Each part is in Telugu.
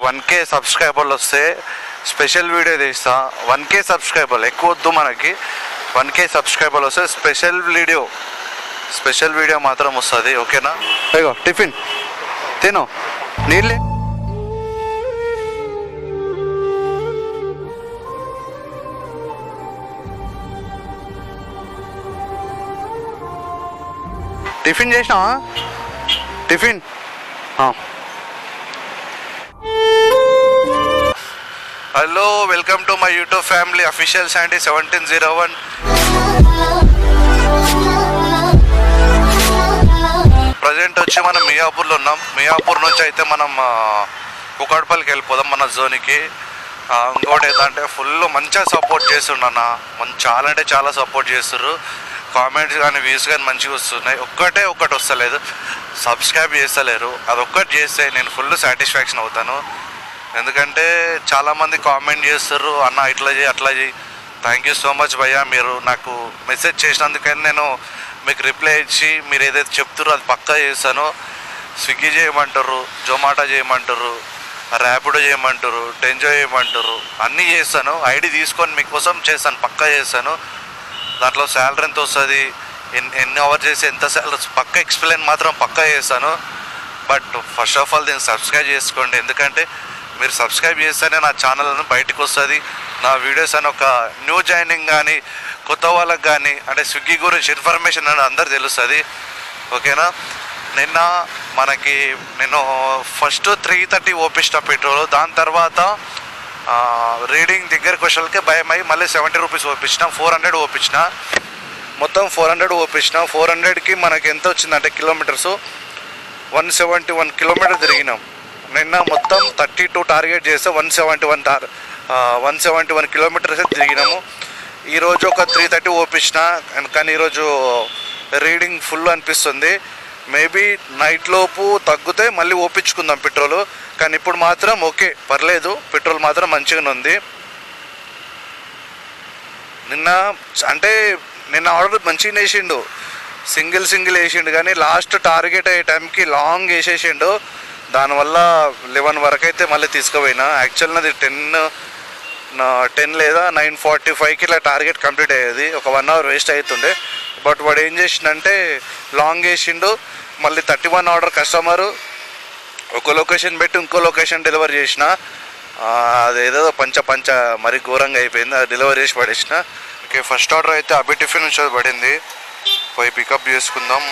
వన్ కే సబ్స్క్రైబర్లు వస్తే స్పెషల్ వీడియో తీస్తా వన్ కే సబ్స్క్రైబర్లు ఎక్కువ వద్దు మనకి వన్ కే సబ్స్క్రైబర్లు వస్తే స్పెషల్ వీడియో స్పెషల్ వీడియో మాత్రం వస్తుంది ఓకేనా అయ్యో టిఫిన్ తిను నీళ్ళే టిఫిన్ చేసినావా టిఫిన్ ఆ. Hello welcome to my YouTube family official Sandy seventeen zero one present వచ్చి మనం మియాపూర్లో ఉన్నాం మియాపూర్ నుంచి అయితే మనం ఆ, కుకట్పల్లికి వెళ్ళిపోదాం మన జోన్కి ఆ, ఇంకోటి ఏంటంటే ఫుల్ మంచిగా సపోర్ట్ చేస్తుండన్న మన చాలా అంటే చాలా సపోర్ట్ చేస్తుర్రు కామెంట్స్ కానీ వ్యూస్ కానీ మంచిగా వస్తున్నాయి ఒక్కటే ఒక్కటి వస్తలేదు సబ్స్క్రైబ్ చేస్తలేరు అదొక్కటి చేస్తే నేను ఫుల్ సాటిస్ఫాక్షన్ అవుతాను ఎందుకంటే చాలామంది కామెంట్ చేస్తారు అన్న ఇట్లా చేయి అట్లా చేయి థ్యాంక్ యూ సో మచ్ భయ్యా మీరు నాకు మెసేజ్ చేసినందుకని నేను మీకు రిప్లై ఇచ్చి మీరు ఏదైతే చెప్తారో అది పక్కా చేస్తాను స్విగ్గీ చేయమంటారు జొమాటో చేయమంటారు ర్యాపిడో చేయమంటారు టెంజో చేయమంటారు అన్నీ చేస్తాను ఐడి తీసుకొని మీకోసం చేస్తాను పక్కా చేస్తాను దాంట్లో శాలరీ ఎంత వస్తుంది ఎన్ని ఎన్ని అవర్ చేసి ఎంత శాలరీ పక్క ఎక్స్ప్లెయిన్ మాత్రం పక్కా చేస్తాను బట్ ఫస్ట్ ఆఫ్ ఆల్ దీన్ని సబ్స్క్రైబ్ చేసుకోండి ఎందుకంటే మీరు సబ్స్క్రైబ్ చేస్తేనే నా ఛానల్ అని బయటకు వస్తుంది నా వీడియోస్ అని ఒక న్యూ జాయినింగ్ కానీ కొత్త వాళ్ళకి కానీ అంటే స్విగ్గీ గురించి ఇన్ఫర్మేషన్ అని అందరు తెలుస్తుంది ఓకేనా నిన్న మనకి నేను ఫస్ట్ త్రీ థర్టీ ఓపిస్తా పెట్రోల్ దాని తర్వాత రీడింగ్ దగ్గరికి వచ్చేకే భయం అయ్యి మళ్ళీ సెవెంటీ రూపీస్ ఓపించిన ఫోర్ హండ్రెడ్ ఓపించిన మొత్తం ఫోర్ హండ్రెడ్ ఓపించిన ఫోర్ హండ్రెడ్కి మనకి ఎంత వచ్చిందంటే kilometres one seventy one kilometre తిరిగినాం నిన్న మొత్తం థర్టీ టూ టార్గెట్ చేస్తే వన్ సెవెంటీ వన్ టార్ వన్ సెవెంటీ వన్ కిలోమీటర్స్ తిరిగినాము ఈరోజు ఒక త్రీ థర్టీ ఓపించిన కానీ ఈరోజు రీడింగ్ ఫుల్ అనిపిస్తుంది మేబీ నైట్ లోపు తగ్గితే మళ్ళీ ఓపించుకుందాం పెట్రోల్ కానీ ఇప్పుడు మాత్రం ఓకే పర్లేదు పెట్రోల్ మాత్రం మంచిగానే ఉంది నిన్న అంటే నిన్న ఆర్డర్ మంచిగా వేసిండు సింగిల్ సింగిల్ వేసిండు కానీ లాస్ట్ టార్గెట్ అయ్యే టైంకి లాంగ్ వేసేసిండు దానివల్ల లెవెన్ వరకు అయితే మళ్ళీ తీసుకుపోయినా యాక్చువల్ నాది టెన్ టెన్ లేదా నైన్ ఫార్టీ ఫైవ్కి ఇలా టార్గెట్ కంప్లీట్ అయ్యేది ఒక వన్ అవర్ వేస్ట్ అవుతుండే బట్ వాడు ఏం చేసిండంటే లాంగ్ వేసిండు మళ్ళీ థర్టీ వన్ ఆర్డర్ కస్టమరు ఒక లొకేషన్ పెట్టి ఇంకో లొకేషన్ డెలివరీ చేసిన ఆ, అదేదో పంచ పంచ మరి ఘోరంగా అయిపోయింది అది డెలివరీ చేసి పడేసిన ఓకే ఫస్ట్ ఆర్డర్ అయితే అభి టిఫిన్ నుంచి పడింది పోయి పికప్ చేసుకుందాం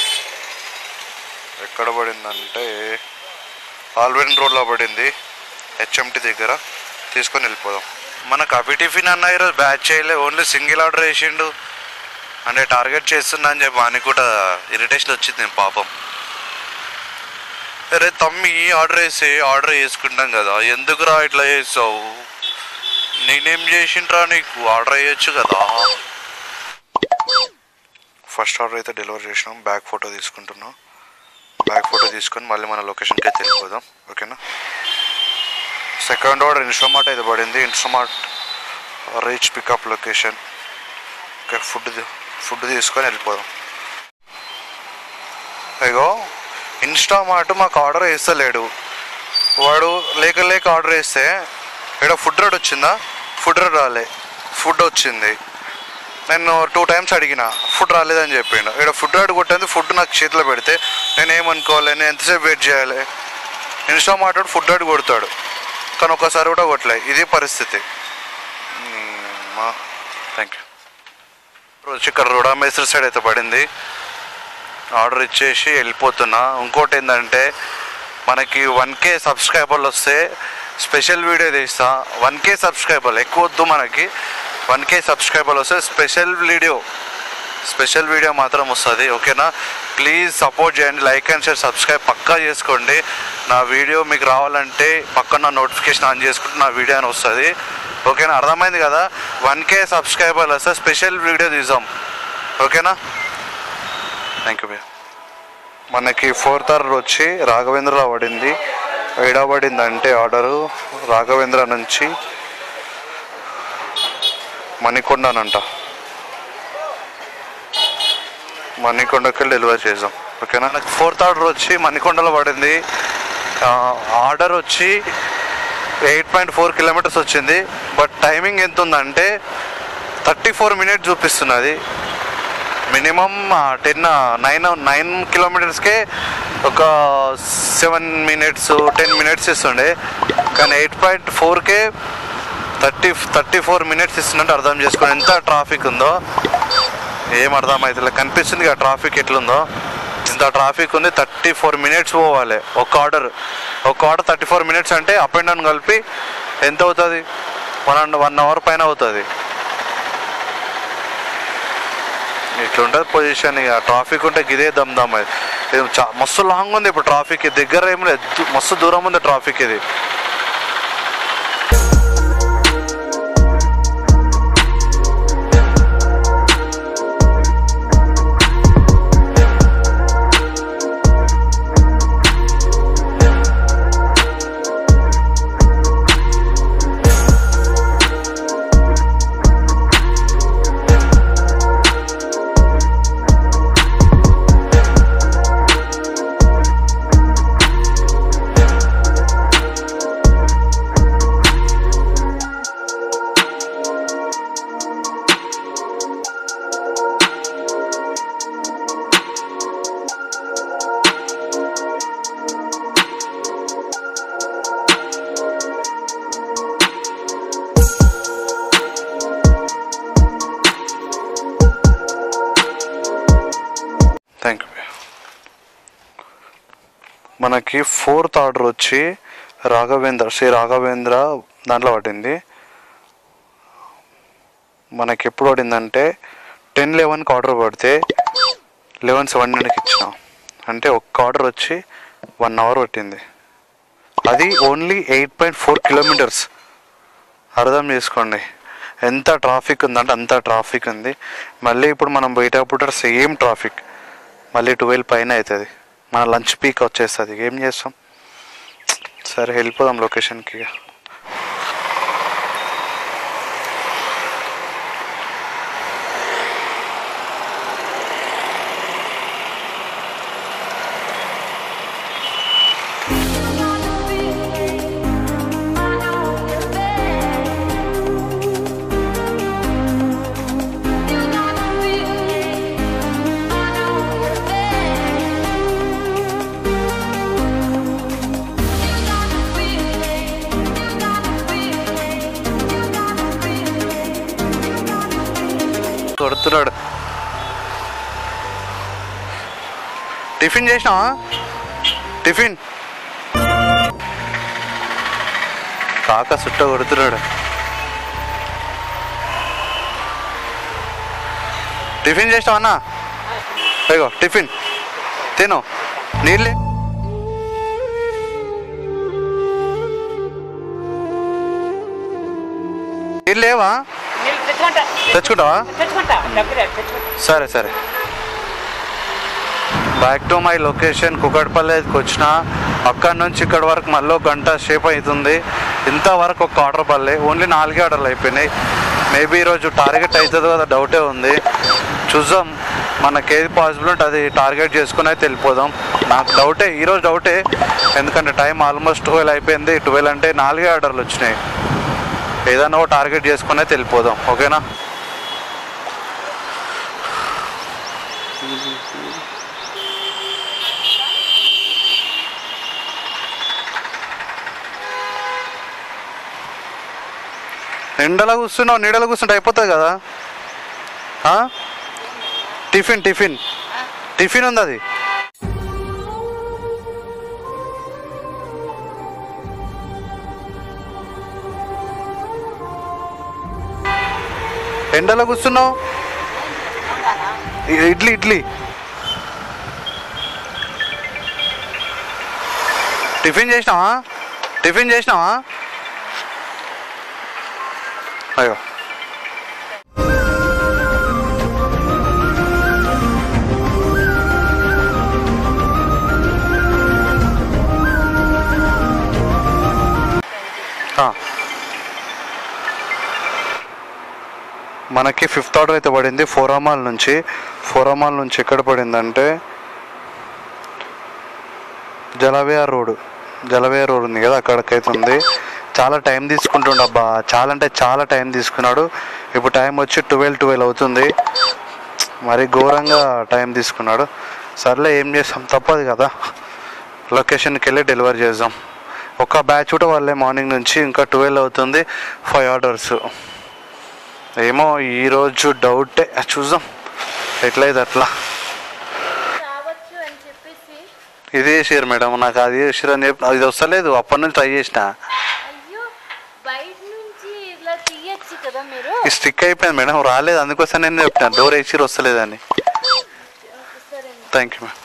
ఎక్కడ పడిందంటే ఆల్వెన్ రోడ్లో పడింది హెచ్ఎంటి దగ్గర తీసుకొని వెళ్ళిపోదాం మనకు అభి టిఫిన్ అన్న ఈరోజు బ్యాచ్ చేయలే ఓన్లీ సింగిల్ ఆర్డర్ వేసిండు అంటే టార్గెట్ చేస్తున్నా అని చెప్పి అని కూడా ఇరిటేషన్ వచ్చింది పాపం అరే తమ్మి ఆర్డర్ వేసి ఆర్డర్ చేసుకుంటాం కదా ఎందుకురా ఇట్లా చేసావు నేనేం చేసిండ్రా నీకు ఆర్డర్ వేయచ్చు కదా ఫస్ట్ ఆర్డర్ అయితే డెలివరీ చేసినాం బ్యాక్ ఫోటో తీసుకుంటున్నాం బ్యాక్ ఫోటో తీసుకొని మళ్ళీ మన లొకేషన్కి అయితే వెళ్ళిపోదాం ఓకేనా సెకండ్ ఆర్డర్ ఇన్స్టామార్ట్ అయితే పడింది Instamart reach pickup location okay food food తీసుకొని వెళ్ళిపోదాం అయ్యో ఇన్స్టామార్ట్ మాకు ఆర్డర్ వేస్తలేడు వాడు లేక లేక ఆర్డర్ వేస్తే ఇక్కడ ఫుడ్ రెడ్ వచ్చిందా ఫుడ్ రెడ్ రాలే ఫుడ్ వచ్చింది నేను టూ టైమ్స్ అడిగిన ఫుడ్ రాలేదని చెప్పిండు ఇక్కడ ఫుడ్ రెడ్ కొట్టింది ఫుడ్ నాకు చేతిలో పెడితే నేను ఏమనుకోవాలి నేను ఎంతసేపు వెయిట్ చేయాలి ఇన్స్టామార్ట్ వాడు ఫుడ్ రెడ్ కొడతాడు కానీ ఒక్కసారి కూడా కొట్టలే ఇది పరిస్థితి థ్యాంక్ యూ వచ్చి ఇక్కడ రోడా మేస్త్రి సైడ్ అయితే పడింది ఆర్డర్ ఇచ్చేసి వెళ్ళిపోతున్నా ఇంకోటి ఏంటంటే మనకి వన్ కే సబ్స్క్రైబర్లు వస్తే స్పెషల్ వీడియో తీస్తా వన్ కే సబ్స్క్రైబర్లు ఎక్కువ వద్దు మనకి వన్ కే సబ్స్క్రైబర్లు వస్తే స్పెషల్ వీడియో స్పెషల్ వీడియో మాత్రం వస్తుంది ఓకేనా ప్లీజ్ సపోర్ట్ చేయండి లైక్ అండ్ షేర్ సబ్స్క్రైబ్ పక్కా చేసుకోండి నా వీడియో మీకు రావాలంటే పక్కన నోటిఫికేషన్ ఆన్ చేసుకుంటే నా వీడియో అని వస్తుంది ఓకేనా అర్థమైంది కదా వన్ కే సబ్స్క్రైబర్లు వస్తే స్పెషల్ వీడియో తీసాం ఓకేనా థ్యాంక్ యూ భయ్య మనకి ఫోర్త్ ఆర్డర్ వచ్చి రాఘవేంద్రలో పడింది ఏడా పడింది అంటే ఆర్డరు రాఘవేంద్ర నుంచి మణికొండనంట మణికొండకి వెళ్ళి డెలివరీ చేసాం ఓకేనా నాకు ఫోర్త్ ఆర్డర్ వచ్చి మణికొండలో పడింది ఆ, ఆర్డర్ వచ్చి ఎయిట్ పాయింట్ ఫోర్ కిలోమీటర్స్ వచ్చింది బట్ టైమింగ్ ఎంత ఉందంటే థర్టీ ఫోర్ మినిట్స్ చూపిస్తున్నది మినిమం టెన్ నైన్ నైన్ కిలోమీటర్స్కే ఒక సెవెన్ మినిట్స్ టెన్ మినిట్స్ ఇస్తుండే కానీ ఎయిట్ పాయింట్ ఫోర్కే థర్టీ థర్టీ ఫోర్ మినిట్స్ ఇస్తున్నట్టు అర్థం చేసుకోండి ఎంత ట్రాఫిక్ ఉందో ఏం అర్థం అవుతుంది కనిపిస్తుంది కదా ట్రాఫిక్ ఎట్లుందో ఇంత ట్రాఫిక్ ఉంది థర్టీ ఫోర్ మినిట్స్ పోవాలి ఒక ఆర్డర్ ఒక ఆర్డర్ థర్టీ ఫోర్ మినిట్స్ అంటే అప్ అండ్ డౌన్ కలిపి ఎంత అవుతుంది వన్ అండ్ వన్ అవర్ పైన అవుతుంది ఇట్లుంటుంది పొజిషన్ ఇక ట్రాఫిక్ ఉంటే గిదే దమ్ దమ్ అది ఇది చా మస్తు లాంగ్ ఉంది ఇప్పుడు ట్రాఫిక్ దగ్గర ఏం లేదు దూ- మస్తు దూరం ఉంది ట్రాఫిక్ ఇది థ్యాంక్ యూ మనకి ఫోర్త్ ఆర్డర్ వచ్చి రాఘవేంద్ర శ్రీ రాఘవేంద్ర దాంట్లో పడింది మనకి ఎప్పుడు పడిందంటే టెన్ లెవెన్కి ఆర్డర్ పడితే లెవెన్ సెవెన్కి ఇచ్చిన అంటే ఒక్క ఆర్డర్ వచ్చి వన్ అవర్ పట్టింది అది only eight point four kilometres అర్థం చేసుకోండి ఎంత ట్రాఫిక్ ఉందంటే అంత ట్రాఫిక్ ఉంది మళ్ళీ ఇప్పుడు మనం బయటప్పుడు సేమ్ ట్రాఫిక్ మళ్ళీ ట్వెల్వ్ పైన అవుతుంది మన లంచ్ పీక్ వచ్చేస్తుంది ఏం చేస్తాం సరే వెళ్ళిపోదాం లొకేషన్కి ఇక. కొడుతున్నాడు టిఫిన్ చేసినావా టిఫిన్ కాక సుట్ట కొడుతున్నాడు టిఫిన్ చేసినావా అన్న ఇగో టిఫిన్ తిను నీళ్ళే నీళ్ళు లేవా నీళ్ళు తెచ్చుకుంటా తెచ్చుకుంటావా తెచ్చుకుంటా దగ్గరే తెచ్చుకుంటా సరే సరే బ్యాక్ టు మై లొకేషన్ కుకట్పల్లికి వచ్చిన అక్కడ నుంచి ఇక్కడ వరకు మళ్ళీ ఒక గంట సేపు అవుతుంది ఇంతవరకు ఒక ఆర్డర్ పడలే ఓన్లీ నాలుగే ఆర్డర్లు అయిపోయినాయి మేబీ ఈరోజు టార్గెట్ అవుతుందో కదా డౌటే ఉంది చూద్దాం మనకి ఏది పాసిబుల్ ఉంటే అది టార్గెట్ చేసుకుని అయితే వెళ్ళిపోదాం నాకు డౌటే ఈరోజు డౌటే ఎందుకంటే టైం ఆల్మోస్ట్ ట్వెల్వ్ అయిపోయింది ట్వెల్వ్ అంటే నాలుగే ఆర్డర్లు వచ్చినాయి ఏదైనా ఒక టార్గెట్ చేసుకుని అయితే వెళ్ళిపోదాం ఓకేనా ఎండలో కూర్చున్నావు నీడలో కూర్చుంటే అయిపోతుంది కదా ఆ? టిఫిన్ టిఫిన్ టిఫిన్ ఉంది అది ఎండలో కూర్చున్నావు ఇ- ఇడ్లీ ఇడ్లీ టిఫిన్ చేసినావా టిఫిన్ చేసినావా అయ్యో ఆ. మనకి ఫిఫ్త్ ఆర్డర్ అయితే పడింది ఫోరామాల్ నుంచి ఫోరామాల్ నుంచి ఎక్కడ పడిందంటే జలవేర్ రోడ్ జలవేర్ రోడ్ ఉంది కదా అక్కడికైతే ఉంది చాలా టైం తీసుకుంటుండు అబ్బా చాలా అంటే చాలా టైం తీసుకున్నాడు ఇప్పుడు టైం వచ్చి ట్వెల్వ్ ట్వెల్వ్ అవుతుంది మరి ఘోరంగా టైం తీసుకున్నాడు సర్లే ఏం చేస్తాం తప్పదు కదా లొకేషన్కి వెళ్ళి డెలివరీ చేద్దాం ఒక బ్యాచ్ కూడా వాళ్ళే మార్నింగ్ నుంచి ఇంకా ట్వెల్వ్ అవుతుంది ఫైవ్ ఆర్డర్స్ ఏమో ఈరోజు డౌటే చూద్దాం ఎట్లయితే అట్లా రావచ్చు అని చెప్పేసి ఇది వేసారు మేడం నాకు అది వేసారు అని చెప్పి ఇది వస్తలేదు అప్పటి నుంచి ట్రై చేసిన అయ్యో బయట నుంచి ఇలా తీయచ్చు కదా మీరు ఈ స్టిక్ అయిపోయింది మేడం రాలేదు అందుకోసం నేను చెప్పిన డోర్ వేసిరు వస్తలేదని సరే థ్యాంక్ యూ మేడం